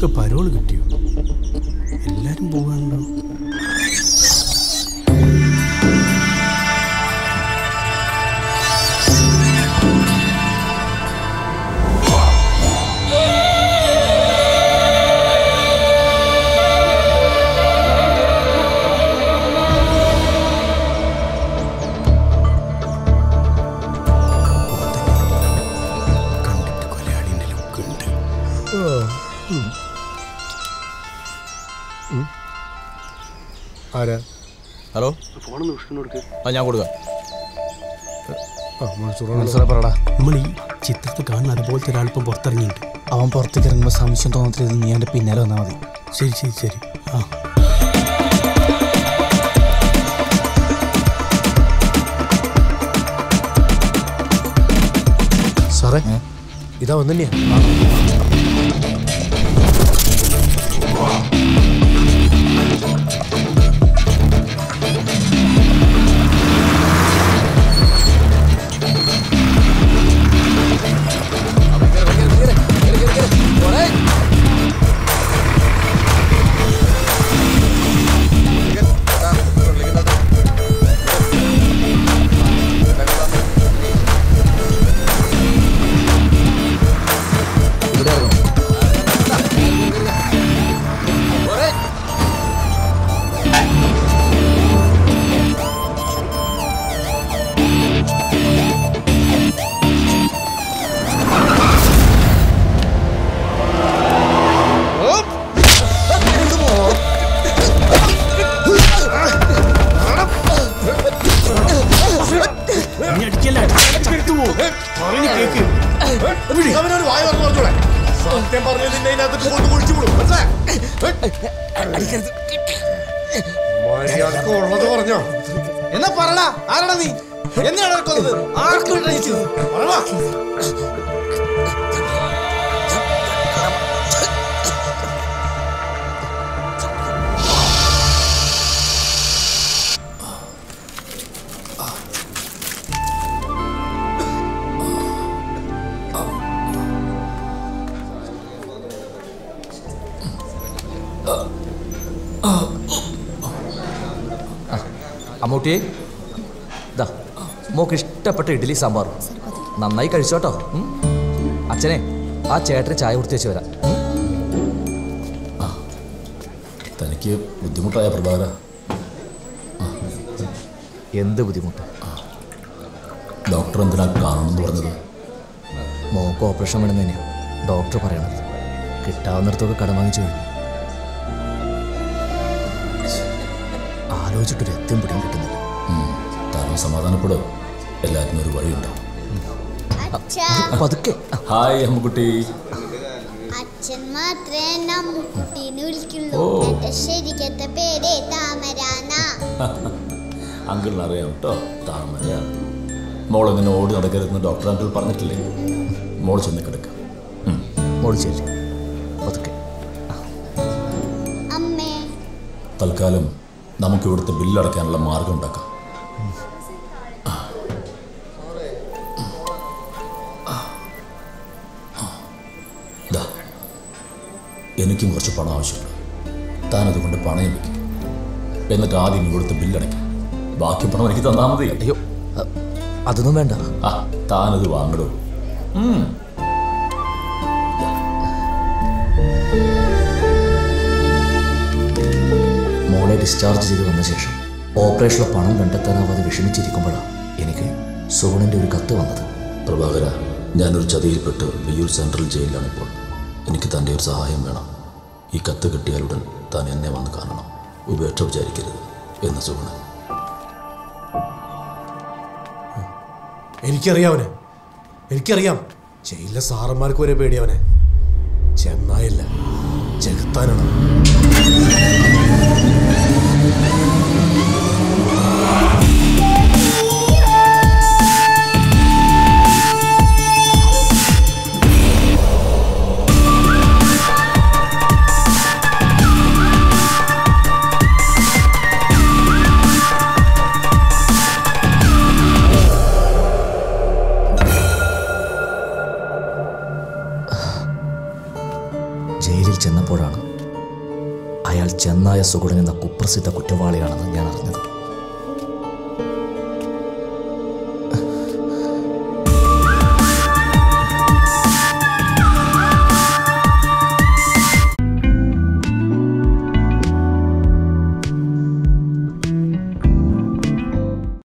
ഇവർക്കൊക്കെ പരോള് കിട്ടിയോ എല്ലാരും പോകാനുണ്ടോ കണ്ടിട്ട് കൊലയാളിന്റെ ലുക്ക് ഉണ്ട് ആരാ ഹലോ ഫോണൊന്ന് വിഷ്ണുനോട് ആ ഞാൻ കൊടുക്കാം ആ മൻസൂറാണല്ലോ മനസ്സിലാ പറടാ നമ്മൾ ഈ ചിത്രത്തിൽ കാണുന്ന അതുപോലത്തെ ഒരാളിപ്പം പുറത്തിറങ്ങിയിട്ടുണ്ട് അവൻ പുറത്തേക്ക് ഇറങ്ങുമ്പോൾ സംശയം തോന്നത്തില്ല നീ എൻ്റെ പിന്നാലെ വന്നാൽ മതി ശരി ശരി ശരി ആ സാറേ ഇതാ വന്നു തന്നെയാ നീ അടിക്കല്ല ചത്തുപോകും പറയുന്ന കേക്ക് അവനോട് വായ തുറന്ന് പറഞ്ഞോളെ സത്യം പറഞ്ഞു നിന്നെ ഇതിനകത്ത് കൊണ്ട് കുഴിച്ചു വിടും മര്യാദക്ക് ഉള്ളത് പറഞ്ഞോ എന്നാ പറടാ ആരാടാ നീ എന്തിനാണ് നടക്കുന്നത് ആർക്കും പറടാ. അമ്മൂട്ടിയെ ദാ മോക്ക് ഇഷ്ടപ്പെട്ട ഇഡ്ഡലി സാമ്പാറും നന്നായി കഴിച്ചോട്ടോ ഉം. അച്ഛനെ ആ ചേട്ടന് ചായ കുടിച്ച് വെച്ച് വരാം ഉം. തനിക്ക് ബുദ്ധിമുട്ടായ പ്രഭാകര എന്ത് ബുദ്ധിമുട്ട് ഡോക്ടർ എന്തിനാ കാണണമെന്ന് പറഞ്ഞത് മോക്ക് ഓപ്പറേഷൻ വേണം തന്നെയാണ് ഡോക്ടർ പറയണത് കിട്ടാവുന്നിടത്തൊക്കെ കടം വാങ്ങിച്ചു കഴിഞ്ഞു ആലോചിച്ചിട്ടൊരു എത്തും പിടിയും കിട്ടുന്നില്ല താനും സമാധാനപ്പെടും എല്ലാത്തിനും ഒരു വഴിയുണ്ടാവും അച്ഛാ പതുക്കെ ഹായ് അമ്മുക്കുട്ടി അച്ഛൻ മാത്രമേ നമ്മുക്കുട്ടീന്ന് വിളിക്കുള്ളൂ എന്റെ ശരിക്കത്തെ പേര് താമരാന അങ്കിളിന് അറിയാം കേട്ടോ താമര മോൾ ഇങ്ങനെ ഓടി നടക്കരുതെന്ന് ഡോക്ടർ അങ്കിൾ പറഞ്ഞിട്ടില്ലേ മോൾ ചെന്ന് കിടക്കാം മോള് ചെല്ലി പതുക്കെ അമ്മേ തൽക്കാലം നമുക്ക് ഇവിടുത്തെ ബില്ലടയ്ക്കാനുള്ള മാർഗം ഉണ്ടാക്കാം ദാ, എനിക്കും കുറച്ച് പണം ആവശ്യമുണ്ട് താൻ അതുകൊണ്ട് പണയം വെക്കും എന്നിട്ട് ആദ്യം ഇവിടുത്തെ ബില്ലടയ്ക്കും ബാക്കി പണം എനിക്ക് തന്നാൽ മതി അയ്യോ അ- അതൊന്നും വേണ്ട ആ താനത് വാങ്ങടോ ഉം. മോളെ ഡിസ്ചാർജ് ചെയ്ത് വന്ന ശേഷം ഓപ്പറേഷനിലെ പണം കണ്ടെത്താനാവാതെ വിഷമിച്ചിരിക്കുമ്പോഴാണ് എനിക്ക് സോണന്റെ ഒരു കത്ത് വന്നത് പ്രഭാകര ഞാനൊരു ചതിയിൽപ്പെട്ട് വിയ്യൂർ സെൻട്രൽ ജയിലിലാണ് ഇപ്പോൾ എനിക്ക് തൻ്റെ ഒരു സഹായം വേണം ഈ കത്ത് കിട്ടിയാലുടൻ താൻ എന്നെ വന്ന് കാണണം ഉപേക്ഷ വിചാരിക്കരുത് എന്ന് സുഗുണൻ എനിക്കറിയാം അവനെ എനിക്കറിയാം ജയിലിലെ സാറന്മാർക്ക് വരെ പേടിയവനെ ചെന്നായല്ല ചെകുത്താനാണ് ജയിലിൽ ചെന്നപ്പോഴാണ് അയാൾ ചെന്നായ സുഗുണൻ എന്ന കുപ്രസിദ്ധ കുറ്റവാളിയാണെന്ന് ഞാൻ അറിഞ്ഞത്